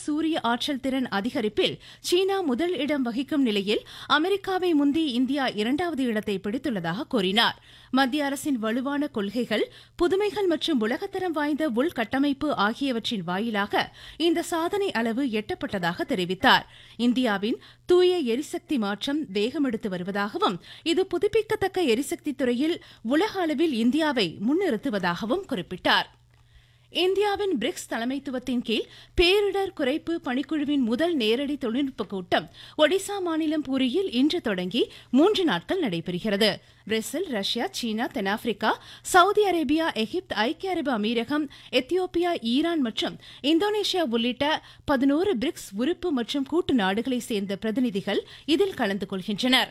சூரிய ஆற்றல் திறன் அதிகரிப்பில் சீனா முதல் இடம் வகிக்கும் நிலையில் அமெரிக்காவை முந்தி இந்தியா இரண்டாவது இடத்தை பிடித்துள்ளதாக கூறினார் மத்திய அரசின் வலுவான கொள்கைகள் புதுமைகள் மற்றும் உலகத்தரம் வாய்ந்த உள்கட்டமைப்பு ஆகியவற்றின் வாயிலாக இந்த சாதனை அளவு எட்டப்பட்டதாக தெரிவித்தார் இந்தியாவின் தூய எரிசக்தி மாற்றம் வேகமெடுத்து வருவதாகவும் இது புதுப்பிக்கத்தக்க எரிசக்தி துறையில் உலக அளவில் இந்தியாவை முன்னிறுத்துவதாகவும் குறிப்பிட்டார் இந்தியாவின் பிரிக்ஸ் தலைமைத்துவத்தின் கீழ் பேரிடர் குறைப்பு பணிக்குழுவின் முதல் நேரடி தொழில்நுட்ப கூட்டம் ஒடிசா மாநிலம் பூரியில் இன்று தொடங்கி மூன்று நாட்கள் நடைபெறுகிறது பிரேசில் ரஷ்யா சீனா தென்னாப்பிரிக்கா சவுதி அரேபியா எகிப்து ஐக்கிய அரபு அமீரகம் எத்தியோப்பியா ஈரான் மற்றும் இந்தோனேஷியா உள்ளிட்ட பதினோரு பிரிக்ஸ் உறுப்பு மற்றும் கூட்டு நாடுகளைச் சேர்ந்த பிரதிநிதிகள் இதில் கலந்து கொள்கின்றனர்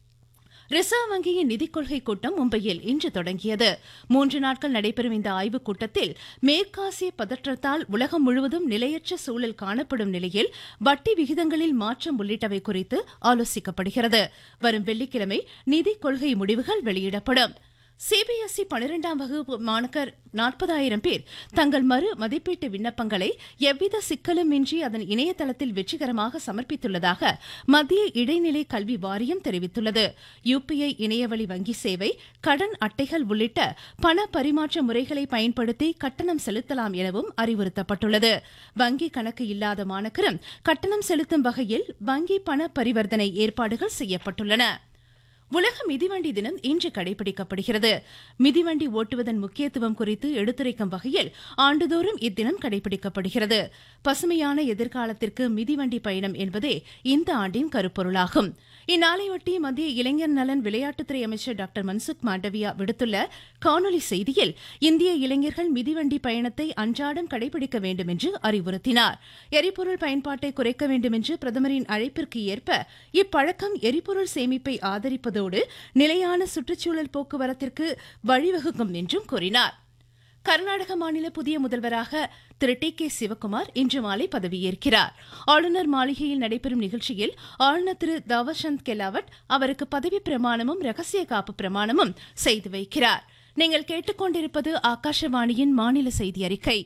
ரிசர்வ் வங்கியின் நிதிக் கொள்கை கூட்டம் மும்பையில் இன்று தொடங்கியது மூன்று நாட்கள் நடைபெறும் இந்த ஆய்வுக் கூட்டத்தில் மேற்காசிய பதற்றத்தால் உலகம் முழுவதும் நிலையற்ற சூழல் காணப்படும் நிலையில் வட்டி விகிதங்களில் மாற்றம் உள்ளிட்டவை குறித்து ஆலோசிக்கப்படுகிறது வரும் வெள்ளிக்கிழமை நிதிக் கொள்கை முடிவுகள் வெளியிடப்படும் சிபிஎஸ்இ பனிரெண்டாம் வகுப்பு மாணக்கர் நாற்பதாயிரம் பேர் தங்கள் மறு மதிப்பீட்டு விண்ணப்பங்களை எவ்வித சிக்கலும் இன்றி அதன் இணையதளத்தில் வெற்றிகரமாக சமர்ப்பித்துள்ளதாக மத்திய இடைநிலை கல்வி வாரியம் தெரிவித்துள்ளது யுபிஐ இணையவழி வங்கி சேவை கடன் அட்டைகள் உள்ளிட்ட பண பரிமாற்ற முறைகளை பயன்படுத்தி கட்டணம் செலுத்தலாம் எனவும் அறிவுறுத்தப்பட்டுள்ளது வங்கி கணக்கு இல்லாத மாணக்கரும் கட்டணம் செலுத்தும் வகையில் வங்கி பண பரிவர்த்தனை ஏற்பாடுகள் செய்யப்பட்டுள்ளன உலக மிதிவண்டி தினம் இன்று கடைபிடிக்கப்படுகிறது மிதிவண்டி ஓட்டுவதன் முக்கியத்துவம் குறித்து எடுத்துரைக்கும் வகையில் ஆண்டுதோறும் இத்தினம் கடைபிடிக்கப்படுகிறது பசுமையான எதிர்காலத்திற்கு மிதிவண்டி பயணம் என்பதே இந்த ஆண்டின் கருப்பொருளாகும் இந்நாளையொட்டி மத்திய இளைஞர் நலன் விளையாட்டுத்துறை அமைச்சர் டாக்டர் மன்சுக் மாண்டவியா விடுத்துள்ள காணொலி செய்தியில் இந்திய இளைஞர்கள் மிதிவண்டி பயணத்தை அன்றாடம் கடைபிடிக்க வேண்டும் என்று அறிவுறுத்தினார் எரிபொருள் பயன்பாட்டை குறைக்க வேண்டும் என்று பிரதமரின் அழைப்பிற்கு ஏற்ப இப்பழக்கம் எரிபொருள் சேமிப்பை ஆதரிப்பதோடு நிலையான சுற்றுச்சூழல் போக்குவரத்திற்கு வழிவகுக்கும் என்றும் கூறினார் கர்நாடக மாநில புதிய முதல்வராக திரு டி கே சிவக்குமார் இன்று மாலை பதவியேற்கிறார் ஆளுநர் மாளிகையில் நடைபெறும் நிகழ்ச்சியில் ஆளுநர் திரு தாவர்சந்த் கெலாவட் அவருக்கு பதவி பிரமாணமும் ரகசிய காப்பு பிரமாணமும் செய்து வைக்கிறார் நீங்கள் கேட்டுக்கொண்டிருப்பது ஆகாஷவாணியின் மாநில செய்தி அறிக்கை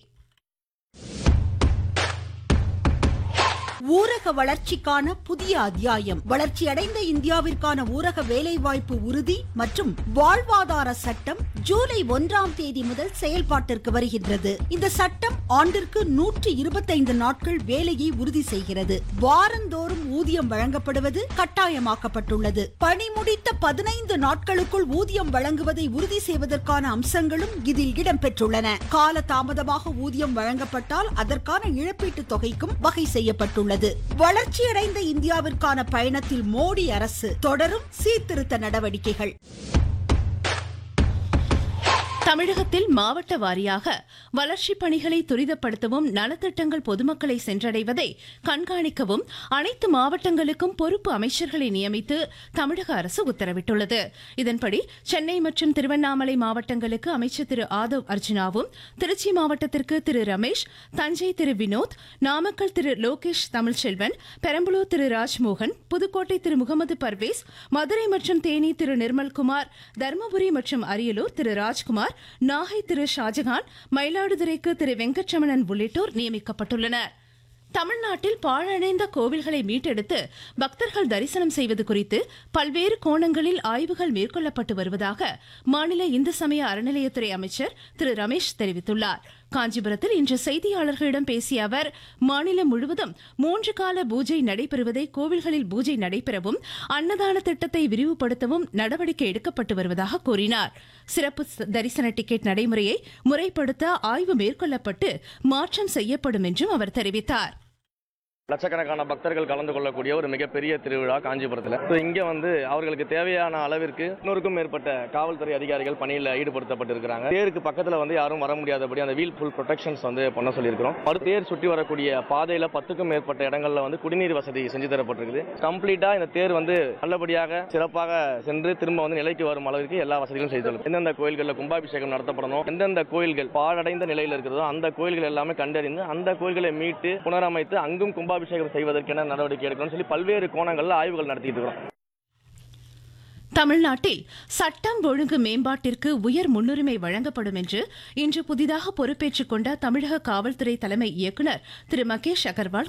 ஊரக வளர்ச்சிக்கான புதிய அத்தியாயம் வளர்ச்சியடைந்த இந்தியாவிற்கான ஊரக வேலைவாய்ப்பு உறுதி மற்றும் வாழ்வாதார சட்டம் ஜூலை ஒன்றாம் தேதி முதல் செயல்பாட்டிற்கு வருகின்றது இந்த சட்டம் ஆண்டிற்கு நூற்று இருபத்தைந்து நாட்கள் வேலையை உறுதி செய்கிறது வாரந்தோறும் ஊதியம் வழங்கப்படுவது கட்டாயமாக்கப்பட்டுள்ளது பணி முடித்த பதினைந்து நாட்களுக்குள் ஊதியம் வழங்குவதை உறுதி செய்வதற்கான அம்சங்களும் இதில் இடம்பெற்றுள்ளன கால தாமதமாக ஊதியம் வழங்கப்பட்டால் அதற்கான இழப்பீட்டுத் தொகைக்கும் வகை செய்யப்பட்டுள்ளது வளர்ச்சியடைந்த இந்தியாவிற்கான பயணத்தில் மோடி அரசு தொடரும் சீர்திருத்த நடவடிக்கைகள் தமிழகத்தில் மாவட்ட வாரியாக வளர்ச்சிப் பணிகளை துரிதப்படுத்தவும் நலத்திட்டங்கள் பொதுமக்களை சென்றடைவதை கண்காணிக்கவும் அனைத்து மாவட்டங்களுக்கும் பொறுப்பு அமைச்சர்களை நியமித்து தமிழக அரசு உத்தரவிட்டுள்ளது இதன்படி சென்னை மற்றும் திருவண்ணாமலை மாவட்டங்களுக்கு அமைச்சர் திரு ஆதவ் அர்ஜுனாவும் திருச்சி மாவட்டத்திற்கு திரு ரமேஷ் தஞ்சை திரு வினோத் நாமக்கல் திரு லோகேஷ் தமிழ்ச்செல்வன் பெரம்பலூர் திரு ராஜ்மோகன் புதுக்கோட்டை திரு முகமது பர்வேஸ் மதுரை மற்றும் தேனி திரு நிர்மல்குமார் தருமபுரி மற்றும் அரியலூர் திரு ராஜ்குமார் நாகை திரு ஷாஜகான் மயிலாடுதுறைக்கு திரு வெங்கட்ரமணன் உள்ளிட்டோர் நியமிக்கப்பட்டுள்ளனர் தமிழ்நாட்டில் பாழடைந்த கோவில்களை மீட்டெடுத்து பக்தர்கள் தரிசனம் செய்வது குறித்து பல்வேறு கோணங்களில் ஆய்வுகள் மேற்கொள்ளப்பட்டு வருவதாக மாநில இந்து சமய அறநிலையத்துறை அமைச்சர் திரு ரமேஷ் தெரிவித்துள்ளார் காஞ்சிபுரத்தில் இன்று செய்தியாளர்களிடம் பேசிய அவர் மாநிலம் முழுவதும் மூன்று கால பூஜை நடைபெறுவதை கோவில்களில் பூஜை நடைபெறவும் அன்னதான திட்டத்தை விரிவுபடுத்தவும் நடவடிக்கை எடுக்கப்பட்டு வருவதாக கூறினார் சிறப்பு தரிசன டிக்கெட் நடைமுறையை முறைப்படுத்த ஆய்வு மேற்கொள்ளப்பட்டு மாற்றம் செய்யப்படும் என்றும் அவர் தெரிவித்தார் லட்சக்கணக்கான பக்தர்கள் கலந்து கொள்ளக்கூடிய ஒரு மிகப்பெரிய திருவிழா காஞ்சிபுரத்தில் ஸோ இங்கே வந்து அவர்களுக்கு தேவையான அளவிற்கு நூறுக்கும் மேற்பட்ட காவல்துறை அதிகாரிகள் பணியில் ஈடுபடுத்தப்பட்டிருக்கிறாங்க தேருக்கு பக்கத்தில் வந்து யாரும் வர முடியாதபடி அந்த வீல் ஃபுல் ப்ரொடெக்ஷன்ஸ் வந்து பண்ண சொல்லியிருக்கிறோம் அடுத்த தேர் சுற்றி வரக்கூடிய பாதையில் பத்துக்கும் மேற்பட்ட இடங்களில் வந்து குடிநீர் வசதி செஞ்சு தரப்பட்டிருக்குது கம்ப்ளீட்டாக இந்த தேர் வந்து நல்லபடியாக சிறப்பாக சென்று திரும்ப வந்து நிலைக்கு வரும் அளவிற்கு எல்லா வசதிகளும் செய்து தரும் எந்தெந்த கோயில்களில் கும்பாபிஷேகம் நடத்தப்படணும் எந்தெந்த கோயில்கள் பாழடைந்த நிலையில் இருக்கிறதோ அந்த கோயில்கள் எல்லாமே கண்டறிந்து அந்த கோயில்களை மீட்டு புனரமைத்து அங்கும் கும்பாபிஷேகம் செய்வதற்கென நடவடிக்கை எடுக்கணும்னு சொல்லி பல்வேறு கோணங்களில் ஆய்வுகள் நடத்திட்டு இருக்கிறோம் தமிழ்நாட்டில் சட்டம் ஒழுங்கு மேம்பாட்டிற்கு உயர் முன்னுரிமை வழங்கப்படும் என்று இன்று புதிதாக பொறுப்பேற்றுக் கொண்ட தமிழக காவல்துறை தலைமை இயக்குநர் திரு மகேஷ் அகர்வால்